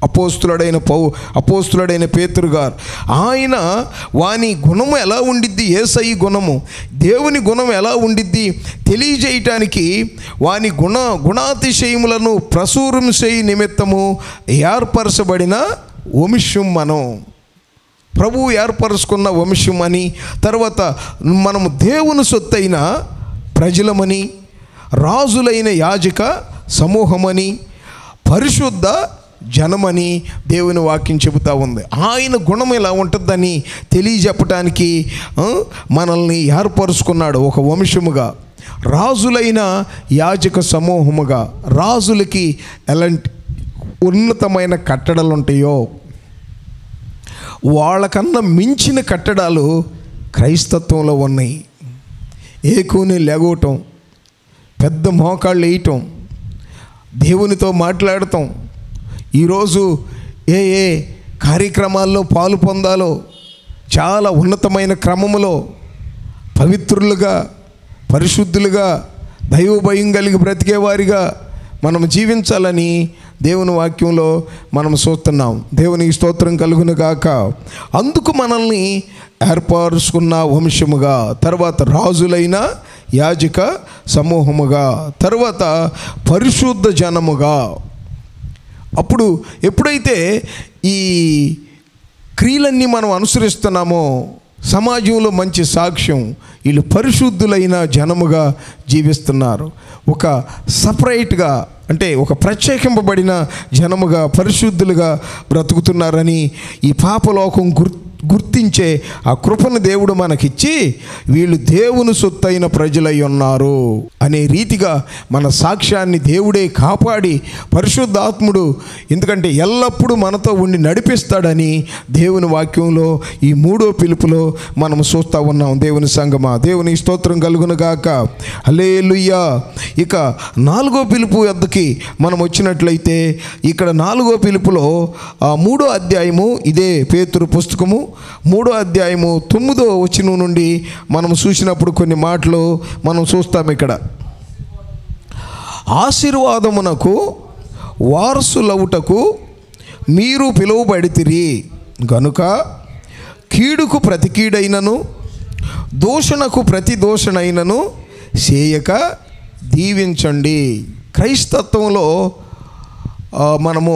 అపోస్తులుడైన పౌ అపోస్తులుడైన పేతురు గారు ఆయన వాని గుణము ఎలా ఉండిద్ది ఏసై గుణము దేవుని గుణం ఎలా ఉండిద్ది తెలియజేయటానికి వాని గుణ గుణాతిశయములను ప్రసూరం చేయి నిమిత్తము ఏర్పరచబడిన వంశం మనం ప్రభువు ఏర్పరుచుకున్న వంశం అని తర్వాత మనము దేవుని సొత్తైన ప్రజలమని రాజులైన యాజక సమూహమని పరిశుద్ధ జనమని దేవుని వాక్యం చెబుతూ ఉంది ఆయన గుణం ఎలా ఉంటుందని తెలియజెప్పటానికి ఆ, మనల్ని ఏర్పరుచుకున్నాడు ఒక వంశముగా రాజులైన యాజక సమూహముగా రాజులకి ఎలాంటి ఉన్నతమైన కట్టడలు ఉంటాయో వాళ్ళకన్నా మించిన కట్టడాలు క్రైస్తత్వంలో ఉన్నాయి ఏకుని లెగవటం పెద్ద మోకాళ్ళు వేయటం దేవునితో మాట్లాడటం ఈరోజు ఏ ఏ కార్యక్రమాల్లో పాలు పొందాలో చాలా ఉన్నతమైన క్రమములో పవిత్రులుగా పరిశుద్ధులుగా దైవ భయం కలిగి బ్రతికేవారిగా మనం జీవించాలని దేవుని వాక్యంలో మనం చూస్తున్నాం దేవునికి స్తోత్రం కలుగును గాక అందుకు మనల్ని ఏర్పరుచుకున్న వంశముగా తర్వాత రాజులైన యాజక సమూహముగా తర్వాత పరిశుద్ధ జనముగా అప్పుడు ఎప్పుడైతే ఈ క్రియలన్నీ మనం అనుసరిస్తున్నామో సమాజంలో మంచి సాక్ష్యం వీళ్ళు పరిశుద్ధులైన జనముగా జీవిస్తున్నారు ఒక సపరేట్గా అంటే ఒక ప్రత్యేకింపబడిన జనముగా పరిశుద్ధులుగా బ్రతుకుతున్నారని ఈ పాపలోకం గుర్ గుర్తించే ఆ కృపను దేవుడు మనకిచ్చి వీళ్ళు దేవుని సొత్తైన ప్రజలై ఉన్నారు అనే రీతిగా మన సాక్ష్యాన్ని దేవుడే కాపాడి పరిశుద్ధాత్ముడు ఎందుకంటే ఎల్లప్పుడూ మనతో ఉండి నడిపిస్తాడని దేవుని వాక్యంలో ఈ మూడో పిలుపులో మనం చూస్తూ ఉన్నాం దేవుని సంగమా దేవుని స్తోత్రం కలుగును గాక హలేలుయ్యా ఇక నాలుగో పిలుపు వద్దకి మనం వచ్చినట్లయితే ఇక్కడ నాలుగో పిలుపులో ఆ మూడో అధ్యాయము ఇదే పేతురు పుస్తకము మూడో అధ్యాయము తొమ్మిదో వచనం నుండి మనం చూసినప్పుడు కొన్ని మాటలు మనం చూస్తాం ఇక్కడ ఆశీర్వాదమునకు వారసులవుటకు మీరు పిలువబడితిరి గనుక కీడుకు ప్రతి కీడైనను దూషణకు ప్రతి దూషణైనను చేయక దీవించండి క్రైస్తత్వంలో ఆ, మనము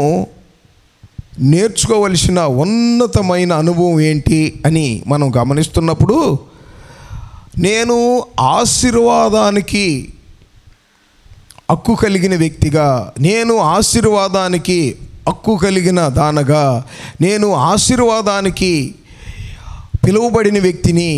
నేర్చుకోవలసిన ఉన్నతమైన అనుభవం ఏంటి అని మనం గమనిస్తున్నప్పుడు నేను ఆశీర్వాదానికి హక్కు కలిగిన వ్యక్తిగా నేను ఆశీర్వాదానికి హక్కు కలిగిన దానగా నేను ఆశీర్వాదానికి పిలువబడిన వ్యక్తిని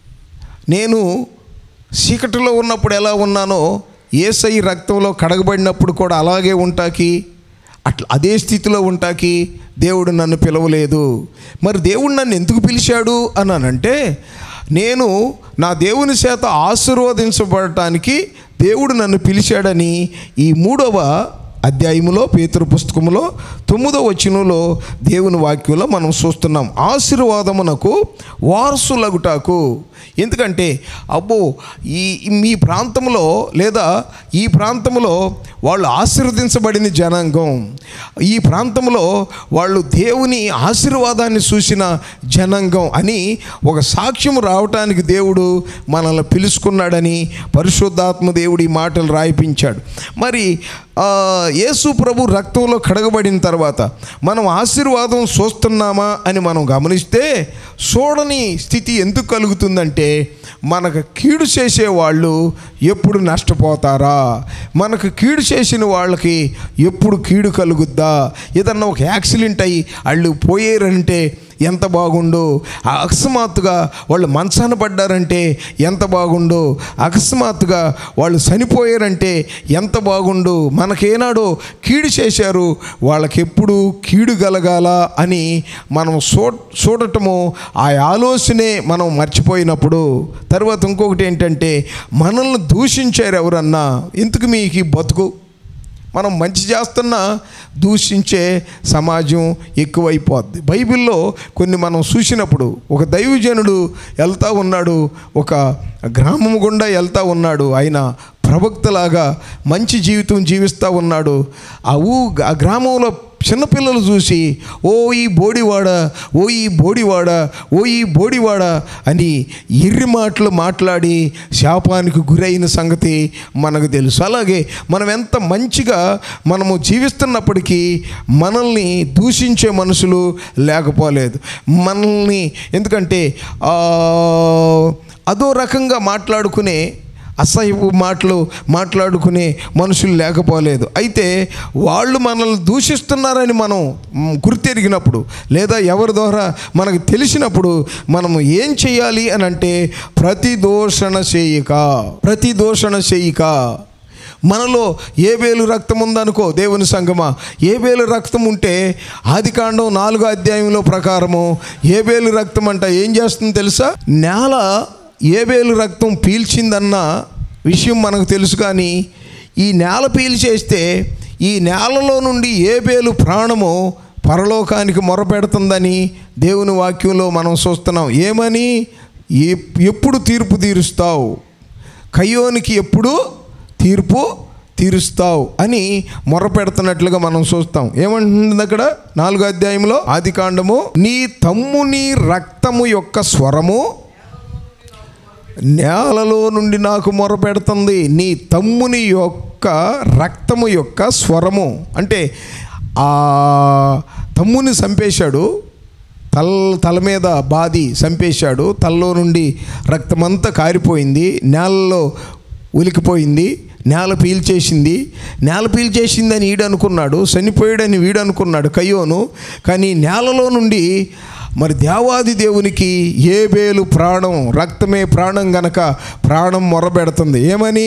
నేను చీకటిలో ఉన్నప్పుడు ఎలా ఉన్నానో ఏసై రక్తంలో కడగబడినప్పుడు కూడా అలాగే ఉంటాకి అట్లా అదే స్థితిలో ఉంటాకి దేవుడు నన్ను పిలవలేదు మరి దేవుడు నన్ను ఎందుకు పిలిచాడు అన్నానంటే నేను నా దేవుని చేత ఆశీర్వదించబడటానికి దేవుడు నన్ను పిలిచాడని ఈ మూడవ అధ్యాయములో పేతురు పుస్తకములో తొమ్మిదో వచనంలో దేవుని వాక్యంలో మనం చూస్తున్నాం ఆశీర్వాదమునకు వారసులగుటాకు ఎందుకంటే అబ్బో ఈ మీ ప్రాంతంలో లేదా ఈ ప్రాంతంలో వాళ్ళు ఆశీర్వదించబడిన జనాంగం ఈ ప్రాంతంలో వాళ్ళు దేవుని ఆశీర్వాదాన్ని చూసిన జనాంగం అని ఒక సాక్ష్యం రావటానికి దేవుడు మనల్ని పిలుచుకున్నాడని పరిశుద్ధాత్మ దేవుడి మాటలు రాయిపించాడు మరి ఆ, యేసు ప్రభు రక్తంలో కడగబడిన తర్వాత మనం ఆశీర్వాదం చూస్తున్నామా అని మనం గమనిస్తే చూడని స్థితి ఎందుకు కలుగుతుందంటే మనకు కీడు చేసే వాళ్ళు ఎప్పుడు నష్టపోతారా మనకు కీడు చేసిన వాళ్ళకి ఎప్పుడు కీడు కలుగుద్దా ఏదన్నా ఒక యాక్సిడెంట్ అయ్యి వాళ్ళు పోయారంటే ఎంత బాగుండు ఆ అకస్మాత్తుగా వాళ్ళు మంచాన పడ్డారంటే ఎంత బాగుండు అకస్మాత్తుగా వాళ్ళు చనిపోయారంటే ఎంత బాగుండు మనకేనాడో కీడు చేశారు వాళ్ళకి ఎప్పుడు కీడు కలగాల అని మనం చూ చూడటము ఆ ఆలోచనే మనం మర్చిపోయినప్పుడు తర్వాత ఇంకొకటి ఏంటంటే మనల్ని దూషించారు ఎవరన్నా ఎందుకు మీకు ఈ బతుకు మనం మంచి చేస్తున్నా దూషించే సమాజం ఎక్కువైపోద్ది బైబిల్లో కొన్ని మనం చూసినప్పుడు ఒక దైవజనుడు వెళ్తా ఉన్నాడు ఒక గ్రామం గుండా వెళ్తా ఉన్నాడు ఆయన ప్రవక్తలాగా మంచి జీవితం జీవిస్తూ ఉన్నాడు ఆ ఊ ఆ గ్రామంలో చిన్నపిల్లలు చూసి ఓ ఈ బోడివాడ ఓ ఈ బోడివాడ ఓ ఈ బోడివాడ అని ఎర్రి మాటలు మాట్లాడి శాపానికి గురైన సంగతి మనకు తెలుసు అలాగే మనం ఎంత మంచిగా మనము జీవిస్తున్నప్పటికీ మనల్ని దూషించే మనుషులు లేకపోలేదు మనల్ని ఎందుకంటే ఆ, అదో రకంగా మాట్లాడుకునే అసహ్యపు మాటలు మాట్లాడుకునే మనుషులు లేకపోలేదు అయితే వాళ్ళు మనల్ని దూషిస్తున్నారని మనం మ్, గుర్తెరిగినప్పుడు లేదా ఎవరి ద్వారా మనకు తెలిసినప్పుడు మనము ఏం చేయాలి అని అంటే ప్రతి దోషణ చేయక ప్రతి దోషణ చేయక మనలో ఏ వేలు రక్తం ఉందనుకో దేవుని సంగమా ఏ వేలు రక్తం ఉంటే ఆది కాండం నాలుగో అధ్యాయంలో ప్రకారము ఏ వేలు రక్తం అంట ఏం చేస్తుంది తెలుసా నేల ఏ వేలు రక్తం పీల్చిందన్న విషయం మనకు తెలుసు కానీ ఈ నేల పీల్చేస్తే ఈ నేలలో నుండి ఏ వేలు ప్రాణము పరలోకానికి మొరపెడుతుందని దేవుని వాక్యంలో మనం చూస్తున్నాం ఏమని ఎప్- ఎప్పుడు తీర్పు తీరుస్తావు కయ్యోనికి ఎప్పుడు తీర్పు తీరుస్తావు అని మొరపెడుతున్నట్లుగా మనం చూస్తాం ఏమంటుంది అక్కడ నాలుగో అధ్యాయంలో ఆది కాండము నీ తమ్ముని రక్తము యొక్క స్వరము నేలలో నుండి నాకు మొరపెడుతుంది నీ తమ్ముని యొక్క రక్తము యొక్క స్వరము అంటే ఆ తమ్ముని చంపేశాడు తల తల మీద బాది చంపేశాడు తలలో నుండి రక్తమంతా కారిపోయింది నేలలో ఉలికిపోయింది నేల పీల్చేసింది నేల పీల్చేసిందని ఈడు అనుకున్నాడు చనిపోయాడని వీడు అనుకున్నాడు కయ్యోను కానీ నేలలో నుండి మరి దేవాది దేవునికి ఏ బేలు ప్రాణం రక్తమే ప్రాణం గనక ప్రాణం మొరబెడుతుంది ఏమని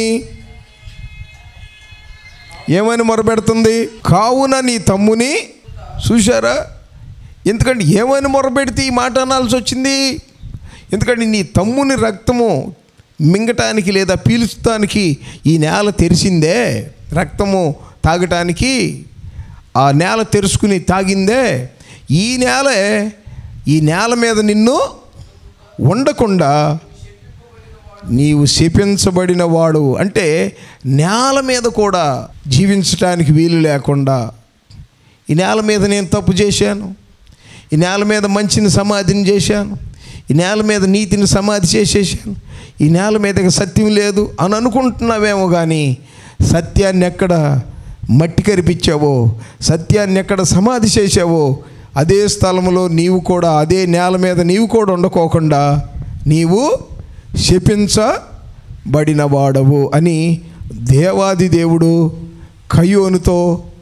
ఏమని మొరబెడుతుంది కావున నీ తమ్ముని చూశారా ఎందుకంటే ఏమని మొరబెడితే ఈ మాట అనాల్సి వచ్చింది ఎందుకంటే నీ తమ్ముని రక్తము మింగటానికి లేదా పీల్చడానికి ఈ నేల తెరిచిందే రక్తము తాగటానికి ఆ నేల తెరుచుకుని తాగిందే ఈ నేలే ఈ నేల మీద నిన్ను ఉండకుండా నీవు శపించబడిన వాడు అంటే నేల మీద కూడా జీవించటానికి వీలు లేకుండా ఈ నేల మీద నేను తప్పు చేశాను ఈ నేల మీద మంచిని సమాధిని చేశాను ఈ నేల మీద నీతిని సమాధి చేసేసాను ఈ నేల మీద ఇక సత్యం లేదు అని అనుకుంటున్నావేమో కానీ సత్యాన్ని ఎక్కడ మట్టి కరిపించావో సత్యాన్ని ఎక్కడ సమాధి చేసావో అదే స్థలంలో నీవు కూడా అదే నేల మీద నీవు కూడా ఉండకోకుండా నీవు శపించబడిన వాడవు అని దేవాది దేవుడు కయ్యోనుతో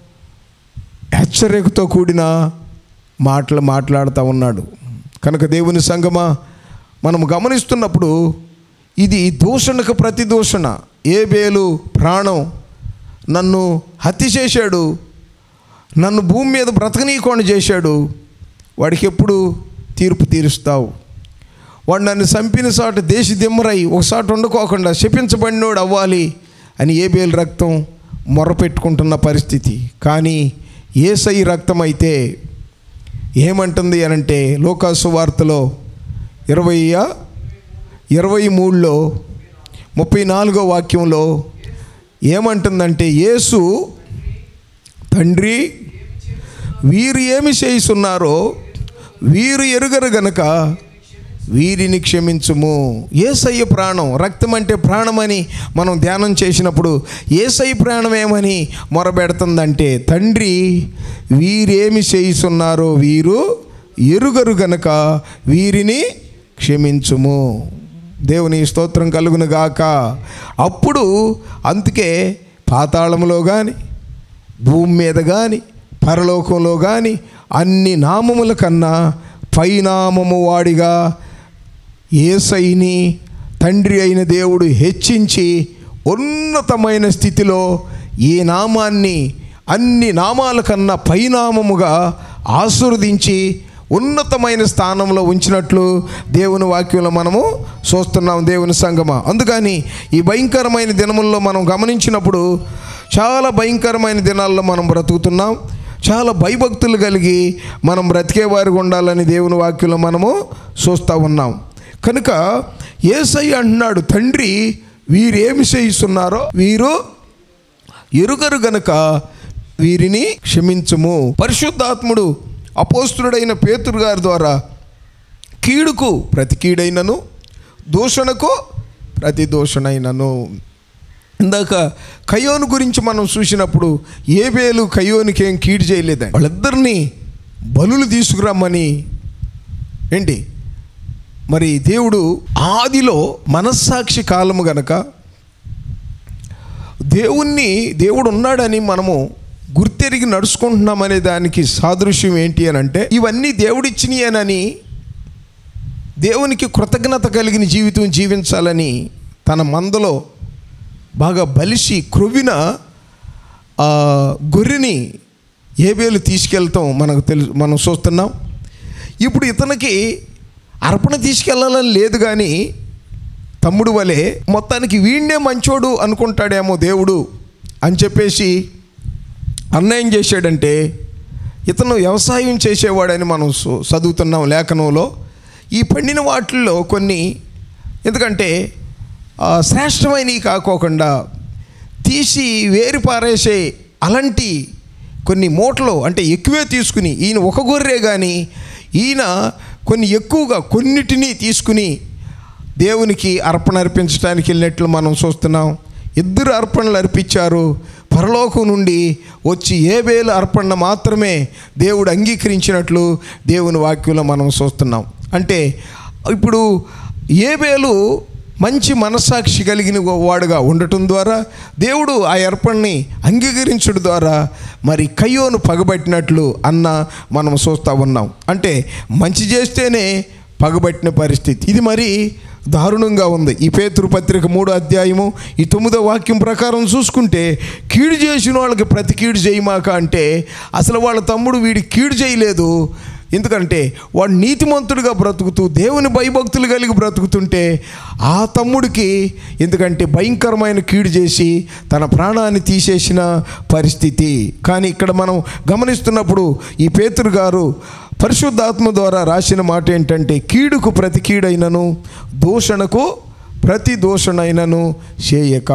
హెచ్చరికతో కూడిన మాటలు మాట్లాడుతూ ఉన్నాడు కనుక దేవుని సంగమా మనం గమనిస్తున్నప్పుడు ఇది దూషణకు ప్రతి దూషణ ఏ బేలు ప్రాణం నన్ను హత్య చేశాడు నన్ను భూమి మీద బ్రతకనీయకుండా చేశాడు వాడికి ఎప్పుడు తీర్పు తీరుస్తావు వాడు నన్ను చంపిన సాటు దేశ దిమ్మరై ఒకసారి వండుకోకుండా శపించబడినోడు అవ్వాలి అని ఏ బేలు రక్తం మొరపెట్టుకుంటున్న పరిస్థితి కానీ ఏసై రక్తం అయితే ఏమంటుంది అనంటే లోకాసు వార్తలో ఇరవై ఇరవై మూడులో ముప్పై నాలుగో వాక్యంలో ఏమంటుందంటే యేసు తండ్రి వీరు ఏమి చేయిస్తున్నారో వీరు ఎరుగరు గనక వీరిని క్షమించుము ఏసయ్య ప్రాణం రక్తం అంటే ప్రాణమని మనం ధ్యానం చేసినప్పుడు ఏసయ్య ప్రాణం ఏమని మొరబెడుతుందంటే తండ్రి వీరేమి చేయిస్తున్నారో వీరు ఎరుగరు గనక వీరిని క్షమించుము దేవుని స్తోత్రం కలుగును గాక అప్పుడు అందుకే పాతాళంలో కానీ భూమి మీద కానీ పరలోకంలో కానీ అన్ని నామముల కన్నా పైనామము వాడిగా ఏసైని తండ్రి అయిన దేవుడు హెచ్చించి ఉన్నతమైన స్థితిలో ఈ నామాన్ని అన్ని నామాల కన్నా పైనామముగా ఆశీర్వదించి ఉన్నతమైన స్థానంలో ఉంచినట్లు దేవుని వాక్యంలో మనము చూస్తున్నాం దేవుని సంగమ అందుకని ఈ భయంకరమైన దినముల్లో మనం గమనించినప్పుడు చాలా భయంకరమైన దినాల్లో మనం బ్రతుకుతున్నాం చాలా భయభక్తులు కలిగి మనం బ్రతికేవారికి ఉండాలని దేవుని వాక్యంలో మనము చూస్తూ ఉన్నాం కనుక ఏసై అంటున్నాడు తండ్రి వీరేమి చేయిస్తున్నారో వీరు ఎరుగరు గనుక వీరిని క్షమించుము పరిశుద్ధాత్ముడు అపోస్తుడైన పేతురు గారి ద్వారా కీడుకు ప్రతి కీడైనను దూషణకు ప్రతి దూషణైనను ఇందాక కయోను గురించి మనం చూసినప్పుడు ఏబేలు కయోనికి ఏం కీడు చేయలేదండి వాళ్ళిద్దరిని బలులు తీసుకురమ్మని ఏంటి మరి దేవుడు ఆదిలో మనస్సాక్షి కాలము గనక దేవుణ్ణి దేవుడు ఉన్నాడని మనము గుర్తెరిగి నడుచుకుంటున్నామనే దానికి సాదృశ్యం ఏంటి అని అంటే ఇవన్నీ దేవుడిచ్చినాయనని దేవునికి కృతజ్ఞత కలిగిన జీవితం జీవించాలని తన మందలో బాగా బలిసి క్రొవ్విన ఆ గొర్రెని ఏబేలు తీసుకెళ్తాం మనకు తెలుసు మనం చూస్తున్నాం ఇప్పుడు ఇతనికి అర్పణ తీసుకెళ్ళాలని లేదు కానీ తమ్ముడు వలె మొత్తానికి వీణ్ణే మంచోడు అనుకుంటాడేమో దేవుడు అని చెప్పేసి అన్యాయం చేశాడంటే ఇతను వ్యవసాయం చేసేవాడని మనం సు- చదువుతున్నాం లేఖనంలో ఈ పండిన వాటిల్లో కొన్ని ఎందుకంటే ఆ, శ్రేష్టమైనవి కాకోకుండా తీసి వేరు పారేసే అలాంటి కొన్ని మూటలు అంటే ఎక్కువే తీసుకుని ఈయన ఒక గొర్రె కానీ ఈయన కొన్ని ఎక్కువగా కొన్నిటిని తీసుకుని దేవునికి అర్పణ అర్పించడానికి వెళ్ళినట్లు మనం చూస్తున్నాం ఇద్దరు అర్పణలు అర్పించారు పరలోకం నుండి వచ్చి ఏ వేలు అర్పణ మాత్రమే దేవుడు అంగీకరించినట్లు దేవుని వాక్యంలో మనం చూస్తున్నాం అంటే ఇప్పుడు ఏ వేలు మంచి మనస్సాక్షి కలిగిన వాడుగా ఉండటం ద్వారా దేవుడు ఆ అర్పణని అంగీకరించడం ద్వారా మరి కయ్యోను పగబట్టినట్లు అన్న మనం చూస్తూ ఉన్నాం అంటే మంచి చేస్తేనే పగబట్టిన పరిస్థితి ఇది మరి దారుణంగా ఉంది ఈ పేతురు పత్రిక మూడో అధ్యాయము ఈ తొమ్మిదో వాక్యం ప్రకారం చూసుకుంటే కీడు చేసిన వాళ్ళకి ప్రతి కీడు చేయమాక అంటే అసలు వాళ్ళ తమ్ముడు వీడి కీడు చేయలేదు ఎందుకంటే వాడు నీతిమంతుడిగా బ్రతుకుతూ దేవుని భయభక్తులు కలిగి బ్రతుకుతుంటే ఆ తమ్ముడికి ఎందుకంటే భయంకరమైన కీడు చేసి తన ప్రాణాన్ని తీసేసిన పరిస్థితి కానీ ఇక్కడ మనం గమనిస్తున్నప్పుడు ఈ పేతురు గారు పరిశుద్ధాత్మ ద్వారా రాసిన మాట ఏంటంటే కీడుకు ప్రతి కీడైనను దూషణకు ప్రతి దూషణైనను చేయక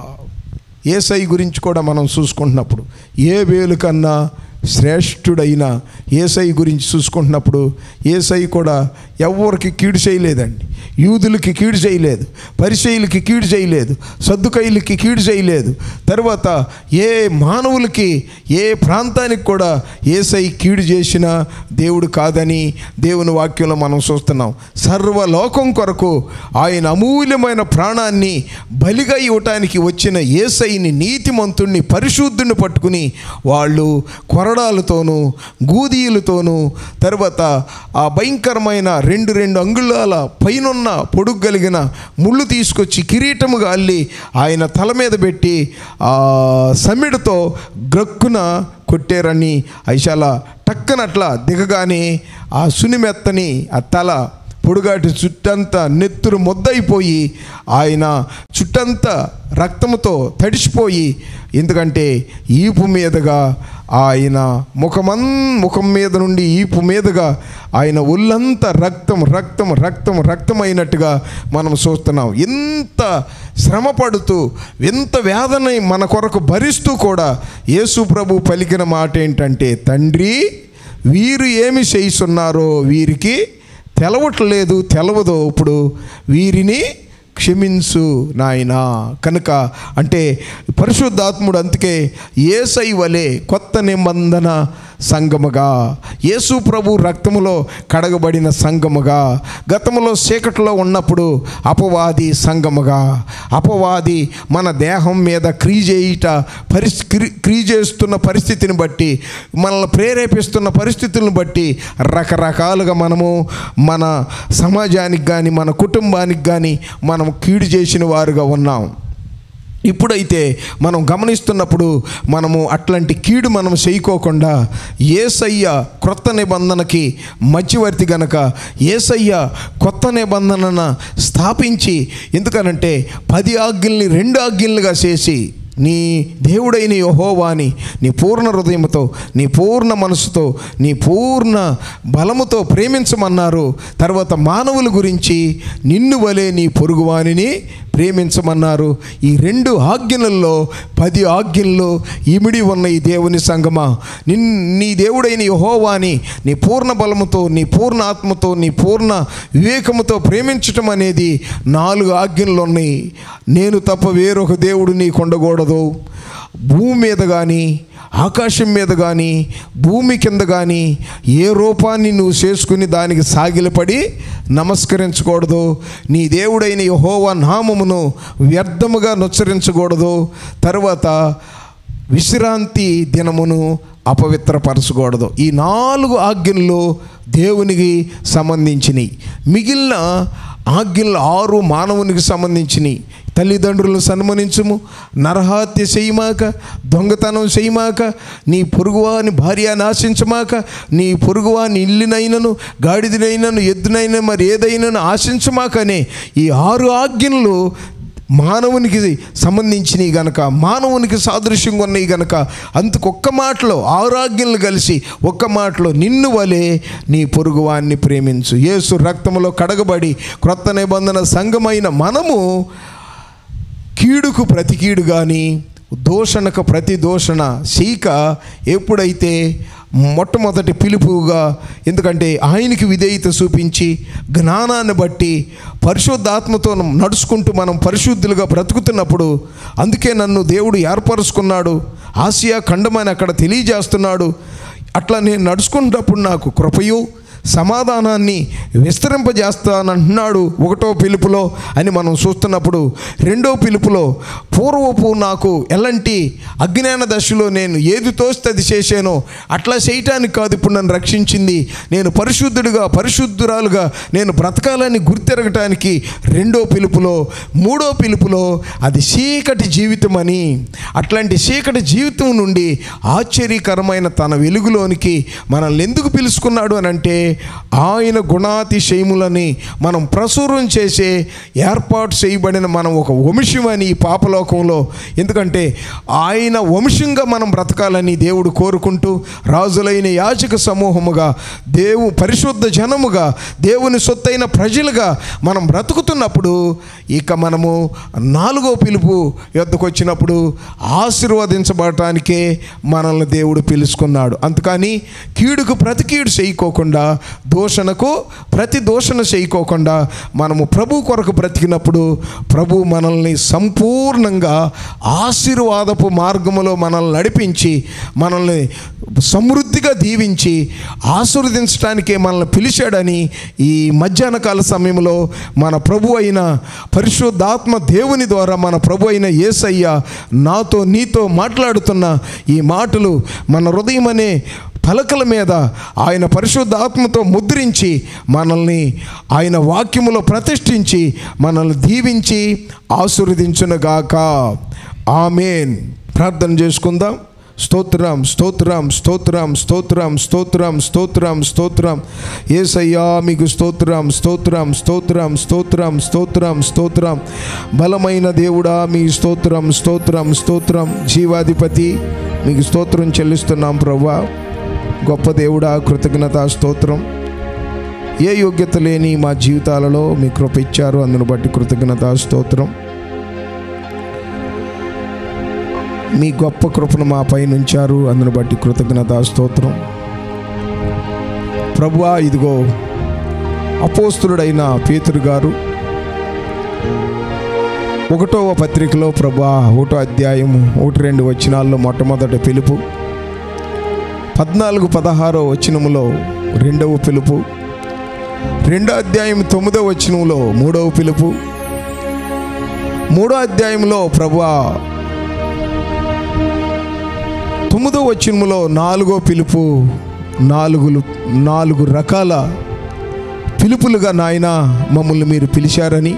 ఏసై గురించి కూడా మనం చూసుకుంటున్నప్పుడు ఏ వేలు కన్నా శ్రేష్ఠుడైన ఏసై గురించి చూసుకుంటున్నప్పుడు ఏసై కూడా ఎవరికి కీడు చేయలేదండి యూదులకి కీడు చేయలేదు పరిచయులకి కీడు చేయలేదు సద్దుకైలకి కీడు చేయలేదు తర్వాత ఏ మానవులకి ఏ ప్రాంతానికి కూడా ఏసై కీడు చేసిన దేవుడు కాదని దేవుని వాక్యంలో మనం చూస్తున్నాం సర్వలోకం కొరకు ఆయన అమూల్యమైన ప్రాణాన్ని బలిగా ఇవ్వటానికి వచ్చిన ఏసైని నీతిమంతుణ్ణి పరిశుద్ధుని పట్టుకుని వాళ్ళు కొరడాలతోనూ గూదీలతోనూ తర్వాత ఆ భయంకరమైన రెండు రెండు అంగుళాల పైనున్న పొడుగు కలిగిన ముళ్ళు తీసుకొచ్చి కిరీటముగా అల్లి ఆయన తల మీద పెట్టి ఆ సమ్మిడితో గ్రక్కున కొట్టారని ఐశాల టక్కనట్లా దిగగానే ఆ సునిమెత్తని ఆ తల పొడుగాటి చుట్టంతా నెత్తురు మొద్దయిపోయి ఆయన చుట్టంతా రక్తముతో తడిసిపోయి ఎందుకంటే ఈపు మీదుగా ఆయన ముఖమన్ ముఖం మీద నుండి ఈపు మీదుగా ఆయన ఒళ్ళంతా రక్తం రక్తం రక్తం రక్తమైనట్టుగా మనం చూస్తున్నాం ఎంత శ్రమ పడుతూ ఎంత వేదన మన కొరకు భరిస్తూ కూడా యేసు ప్రభు పలికిన మాట ఏంటంటే తండ్రి వీరు ఏమి చేయిస్తున్నారో వీరికి తెలవట్లేదు తెలవదు ఇప్పుడు వీరిని క్షమించు నాయనా కనుక అంటే పరిశుద్ధాత్ముడు అందుకే ఏసై వలె కొత్త నిబంధన సంగముగా యేసు ప్రభు రక్తములో కడగబడిన సంగముగా గతములో చీకటిలో ఉన్నప్పుడు అపవాది సంగముగా అపవాది మన దేహం మీద క్రీ చేయుట పరిస్థి క్రీ- క్రీ చేస్తున్న పరిస్థితిని బట్టి మనల్ని ప్రేరేపిస్తున్న పరిస్థితులను బట్టి రకరకాలుగా మనము మన సమాజానికి కానీ మన కుటుంబానికి కానీ మనం కీడు చేసిన వారుగా ఉన్నాం ఇప్పుడైతే మనం గమనిస్తున్నప్పుడు మనము అట్లాంటి కీడు మనం చేయకోకుండా ఏసయ్య క్రొత్త నిబంధనకి మధ్యవర్తి గనక ఏసయ్య కొత్త నిబంధనన స్థాపించి ఎందుకనంటే పది ఆజ్ఞల్ని రెండు ఆజ్ఞలుగా చేసి నీ దేవుడైన యహోవాని నీ పూర్ణ హృదయంతో నీ పూర్ణ మనసుతో నీ పూర్ణ బలముతో ప్రేమించమన్నారు తర్వాత మానవుల గురించి నిన్ను వలే నీ పొరుగువానిని ప్రేమించమన్నారు ఈ రెండు ఆజ్ఞలలో పది ఆజ్ఞల్లో ఇమిడి ఉన్న ఈ దేవుని సంగమా నిన్ నీ దేవుడైన యహోవాని నీ పూర్ణ బలముతో నీ పూర్ణ ఆత్మతో నీ పూర్ణ వివేకముతో ప్రేమించటం అనేది నాలుగు ఆజ్ఞలు ఉన్నాయి నేను తప్ప వేరొక దేవుడు నీకు ఉండకూడదు భూమి మీద కానీ ఆకాశం మీద కానీ భూమి కింద కానీ ఏ రూపాన్ని నువ్వు చేసుకుని దానికి సాగిలపడి నమస్కరించకూడదు నీ దేవుడైన యహోవా నామమును వ్యర్థముగా నుచ్చరించకూడదు తర్వాత విశ్రాంతి దినమును అపవిత్రపరచకూడదు ఈ నాలుగు ఆజ్ఞలు దేవునికి సంబంధించినవి మిగిలిన ఆజ్ఞలు ఆరు మానవునికి సంబంధించినవి తల్లిదండ్రులను సన్మానించుము నరహత్య చేయమాక దొంగతనం చేయమాక నీ పొరుగువాని భార్య నాశించమాక నీ పొరుగువాని ఇల్లునైనను గాడిదనైనను ఎద్దునైనా మరి ఏదైనాను ఆశించమాకనే ఈ ఆరు ఆజ్ఞలు మానవునికి సంబంధించినవి గనక మానవునికి సాదృశ్యంగా ఉన్నాయి గనక అందుకు ఒక్క మాటలో ఆరోగ్యాలు కలిసి ఒక్క మాటలో నిన్ను వలె నీ పొరుగువాన్ని ప్రేమించు యేసు రక్తములో కడగబడి క్రొత్త నిబంధన సంఘమైన మనము కీడుకు ప్రతి కీడు కానీ దూషణకు ప్రతి దూషణ సీక ఎప్పుడైతే మొట్టమొదటి పిలుపుగా ఎందుకంటే ఆయనకి విధేయత చూపించి జ్ఞానాన్ని బట్టి పరిశుద్ధాత్మతో నడుచుకుంటూ మనం పరిశుద్ధులుగా బ్రతుకుతున్నప్పుడు అందుకే నన్ను దేవుడు ఏర్పరుచుకున్నాడు ఆసియా ఖండమని అక్కడ తెలియజేస్తున్నాడు అట్లా నేను నడుచుకున్నప్పుడు నాకు కృపయు సమాధానాన్ని విస్తరింపజేస్తానంటున్నాడు ఒకటో పిలుపులో అని మనం చూస్తున్నప్పుడు రెండో పిలుపులో పూర్వపు నాకు ఎలాంటి అజ్ఞాన దశలో నేను ఏది తోస్తే అది చేశానో అట్లా చేయటానికి కాదు ఇప్పుడు నన్ను రక్షించింది నేను పరిశుద్ధుడిగా పరిశుద్ధురాలుగా నేను బ్రతకాలని గుర్తెరగటానికి రెండో పిలుపులో మూడో పిలుపులో అది చీకటి జీవితం అని అట్లాంటి చీకటి జీవితం నుండి ఆశ్చర్యకరమైన తన వెలుగులోనికి మనల్ని ఎందుకు పిలుచుకున్నాడు అని అంటే ఆయన గుణాతిశయములని మనం ప్రచురం చేసే ఏర్పాటు చేయబడిన మనం ఒక వంశమని ఈ పాపలోకంలో ఎందుకంటే ఆయన వంశంగా మనం బ్రతకాలని దేవుడు కోరుకుంటూ రాజులైన యాచక సమూహముగా దేవు పరిశుద్ధ జనముగా దేవుని సొత్తైన ప్రజలుగా మనం బ్రతుకుతున్నప్పుడు ఇక మనము నాలుగో పిలుపు యొద్దకు వచ్చినప్పుడు ఆశీర్వదించబడటానికే మనల్ని దేవుడు పిలుచుకున్నాడు అందుకని కీడుకు ప్రతి కీడు చేయకోకుండా దూషణకు ప్రతి దూషణ చేయకోకుండా మనము ప్రభు కొరకు బ్రతికినప్పుడు ప్రభు మనల్ని సంపూర్ణంగా ఆశీర్వాదపు మార్గములో మనల్ని నడిపించి మనల్ని సమృద్ధిగా దీవించి ఆశీర్వదించడానికే మనల్ని పిలిచాడని ఈ మధ్యాహ్న కాల సమయంలో మన ప్రభు అయిన పరిశుద్ధాత్మ దేవుని ద్వారా మన ప్రభు అయిన యేసయ్య నాతో నీతో మాట్లాడుతున్న ఈ మాటలు మన హృదయం అనే పలకల మీద ఆయన పరిశుద్ధ ఆత్మతో ముద్రించి మనల్ని ఆయన వాక్యములో ప్రతిష్ఠించి మనల్ని దీవించి ఆశీర్వదించునుగాక ఆమెన్ ప్రార్థన చేసుకుందాం స్తోత్రం స్తోత్రం స్తోత్రం స్తోత్రం స్తోత్రం స్తోత్రం స్తోత్రం ఏసయ్యా మీకు స్తోత్రం స్తోత్రం స్తోత్రం స్తోత్రం స్తోత్రం స్తోత్రం బలమైన దేవుడా మీ స్తోత్రం స్తోత్రం స్తోత్రం జీవాధిపతి మీకు స్తోత్రం చెల్లిస్తున్నాం ప్రవ్వా గొప్ప దేవుడా కృతజ్ఞత స్తోత్రం ఏ యోగ్యత లేని మా జీవితాలలో మీ కృప ఇచ్చారు అందును బట్టి కృతజ్ఞత స్తోత్రం మీ గొప్ప కృపను మా పైన ఉంచారు అందును బట్టి కృతజ్ఞత స్తోత్రం ప్రభువా ఇదిగో అపోస్తులుడైన పేతురు గారు ఒకటవ పత్రికలో ప్రభా ఒకటో అధ్యాయము ఒకటి రెండు వచనాల్లో మొట్టమొదటి పిలుపు పద్నాలుగు పదహారో వచనములో రెండవ పిలుపు రెండో అధ్యాయం తొమ్మిదో వచనంలో మూడవ పిలుపు మూడో అధ్యాయంలో ప్రభువా తొమ్మిదో వచనములో నాలుగో పిలుపు నాలుగు నాలుగు రకాల పిలుపులుగా నాయన మమ్మల్ని మీరు పిలిచారని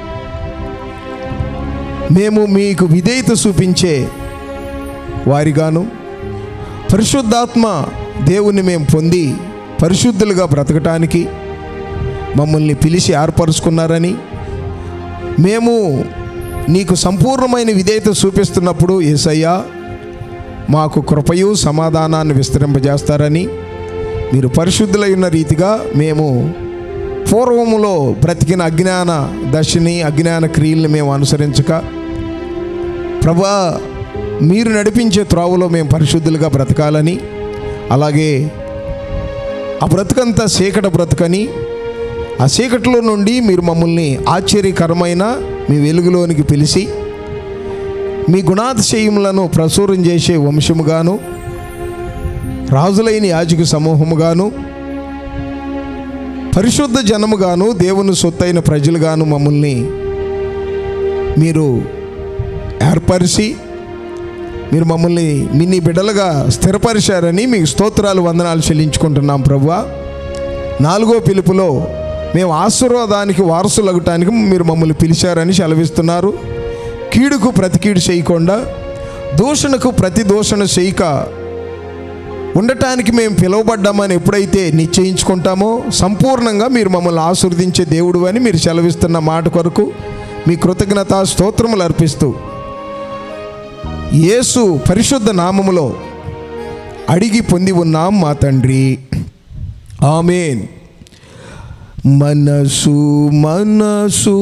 మేము మీకు విధేయత చూపించే వారిగాను పరిశుద్ధాత్మ దేవుని మేము పొంది పరిశుద్ధులుగా బ్రతకటానికి మమ్మల్ని పిలిచి ఏర్పరుచుకున్నారని మేము నీకు సంపూర్ణమైన విధేయత చూపిస్తున్నప్పుడు ఏసయ్యా మాకు కృపయు సమాధానాన్ని విస్తరింపజేస్తారని మీరు పరిశుద్ధులై ఉన్న రీతిగా మేము పూర్వములో బ్రతికిన అజ్ఞాన దశని అజ్ఞాన క్రియల్ని మేము అనుసరించక ప్రభా మీరు నడిపించే త్రోవలో మేము పరిశుద్ధులుగా బ్రతకాలని అలాగే ఆ బ్రతుకంతా చీకట బ్రతుకని ఆ చీకటిలో నుండి మీరు మమ్మల్ని ఆశ్చర్యకరమైన మీ వెలుగులోనికి పిలిచి మీ గుణాతిశయములను ప్రచురం చేసే వంశముగాను రాజులైన యాజక సమూహముగాను పరిశుద్ధ జనముగాను దేవుని సొత్తైన ప్రజలుగాను మమ్మల్ని మీరు ఏర్పరిచి మీరు మమ్మల్ని మిన్ని బిడ్డలుగా స్థిరపరిచారని మీకు స్తోత్రాలు వందనాలు చెల్లించుకుంటున్నాం ప్రభువా నాలుగో పిలుపులో మేము ఆశీర్వాదానికి వారసులగటానికి మీరు మమ్మల్ని పిలిచారని సెలవిస్తున్నారు కీడుకు ప్రతి కీడు చేయకుండా దూషణకు ప్రతి దూషణ చేయక ఉండటానికి మేము పిలువబడ్డామని ఎప్పుడైతే నిశ్చయించుకుంటామో సంపూర్ణంగా మీరు మమ్మల్ని ఆశీర్వదించే దేవుడు అని మీరు సెలవిస్తున్న మాట కొరకు మీ కృతజ్ఞత స్తోత్రములు అర్పిస్తూ యేసు పరిశుద్ధ నామములో అడిగి పొంది ఉన్నాం మా తండ్రి ఆమెన్ మనసు మనసు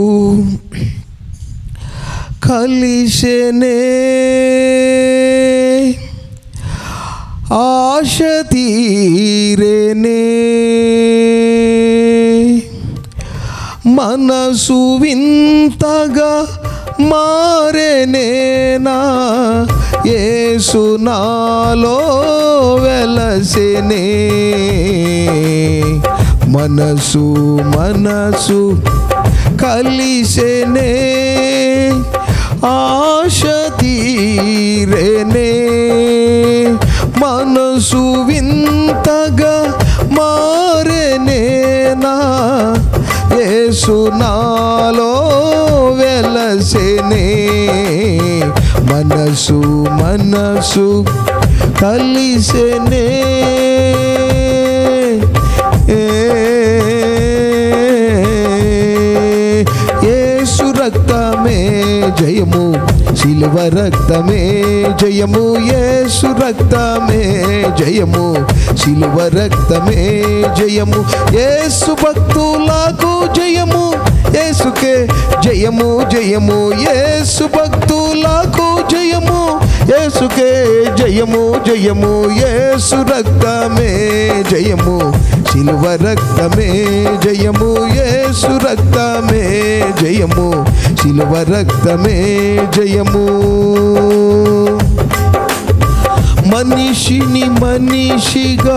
కలిసెనే ఆశ తీరేనే మనసు వింతగా మారేనేనా యేసు నాలో వెలసెనే మనసు మనసు కలిసెనే ఆశ తీరేనే మనసు వింతగా మారేనేనా యేసు నాలో వెలసెనే మనసు మనసు కలిసెనే యేసు రక్తమే జయము శిలువ రక్తమే జయము యేసు రక్తమే జయము శిలువ రక్తమే జయము యేసు భక్తులకు జయము యేసుకే జయము జయము యేసు భక్తులకు జయము యేసుకే జయము జయము యేసు రక్తమే జయము శిలువ రక్తమే జయము యేసు రక్తమే జయము శిలువ రక్తమే జయము మనిషిని మనిషిగా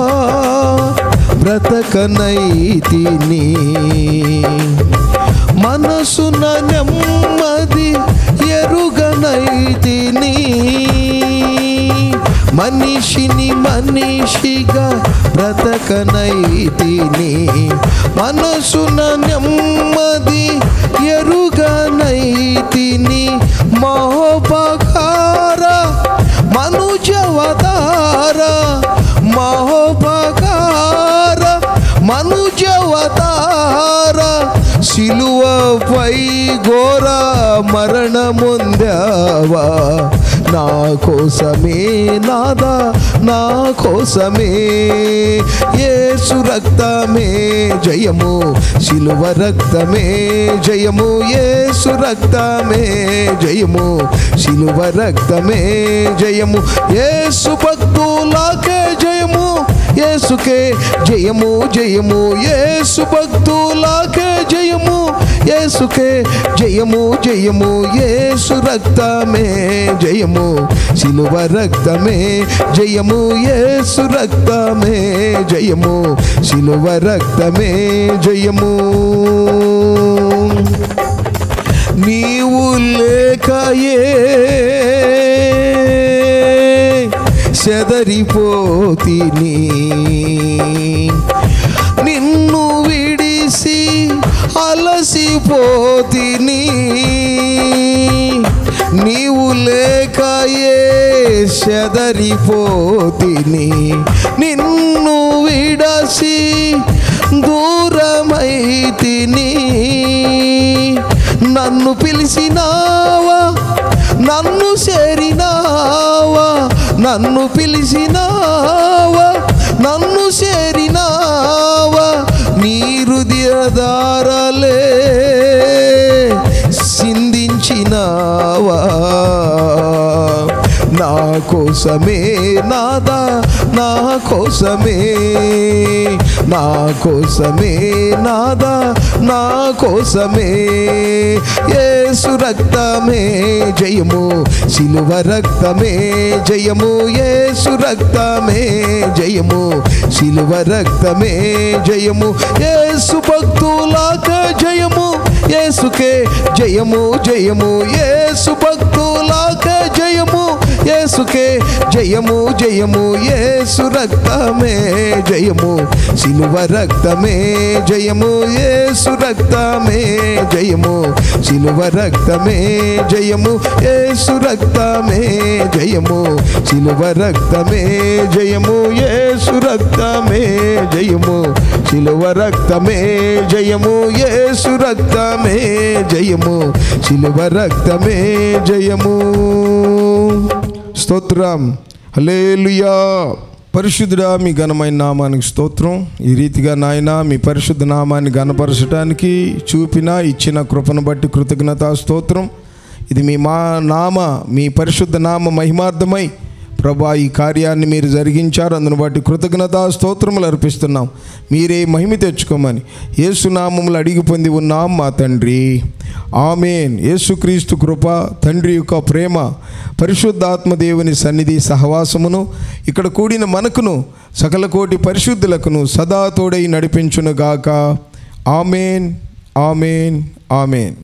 బ్రతకనైతిని మనసున నెమ్మది ఎరుగనైతిని మనిషిని మనిషిగా బ్రతకనైతిని మనసున నెమ్మది ఎరుగనైతిని మహోపకార మనుజవతార మహోపకార మనుజవతార శిలువపై ఘోర మరణముందావా నా కోసమే నాదా నా కోసమే యేసు రక్తమే జయము శిలువ రక్తమే జయము యేసు రక్తమే జయము శిలువ రక్తమే జయము యేసు భక్తులకే జయము యేసుకే జయము జయము యేసు భక్తులకే జయము యేసుకే జయము జయము యేసు రక్తమే జయము శిలువ రక్తమే జయము యేసు రక్తమే జయము శిలువ రక్తమే జయము నీవు లేకయే చెదరిపోతిని నిన్ను విడిసి అలసిపోతిని నీవు లేకయే చెదరిపోతిని నిన్ను విడసి దూరమైతిని నన్ను పిలిచినావా నన్ను చేరినావా నన్ను పిలిచినావా నన్ను చేరినావా నీరు ఉన్నావా నా కోసమే నాదా నా కోసమే నా కోసమే నాదా నా కోసమే యేసు రక్తమే జయము సిలువ రక్తమే జయము యేసు రక్తమే జయము సిలువ రక్తమే జయము యేసు భక్తులాక జయము యేసుకే జయము జయము యేసు భక్తులాక జయము యేసుకే జయము జయము యేసు రక్తమే జయము సిలువ రక్తమే జయము యేసు రక్తమే జయము సిలువ రక్తమే జయము యేసు రక్తమే జయము సిలువ రక్తమే జయము యేసు రక్తమే జయము సిలువ రక్తమే జయము యేసు రక్తమే జయము సిలువ రక్తమే జయము స్తోత్రం హల్లెలూయా పరిశుద్ధుడా మీ ఘనమైన నామానికి స్తోత్రం ఈ రీతిగా నాయన మీ పరిశుద్ధ నామాన్ని ఘనపరచడానికి చూపిన ఇచ్చిన కృపను బట్టి కృతజ్ఞత స్తోత్రం ఇది మీ మా నామ మీ పరిశుద్ధ నామ మహిమార్థమై ప్రభా ఈ కార్యాన్ని మీరు జరిగించారు అందును బట్టి కృతజ్ఞత స్తోత్రములు అర్పిస్తున్నాం మీరే మహిమ తెచ్చుకోమని యేసునామములు అడిగి పొంది ఉన్నాం మా తండ్రి ఆమెన్ యేసుక్రీస్తు కృప తండ్రి యొక్క ప్రేమ పరిశుద్ధాత్మ దేవుని సన్నిధి సహవాసమును ఇక్కడ కూడిన మనకును సకల కోటి పరిశుద్ధులకును సదా తోడై నడిపించునుగాక ఆమెన్ ఆమెన్ ఆమెన్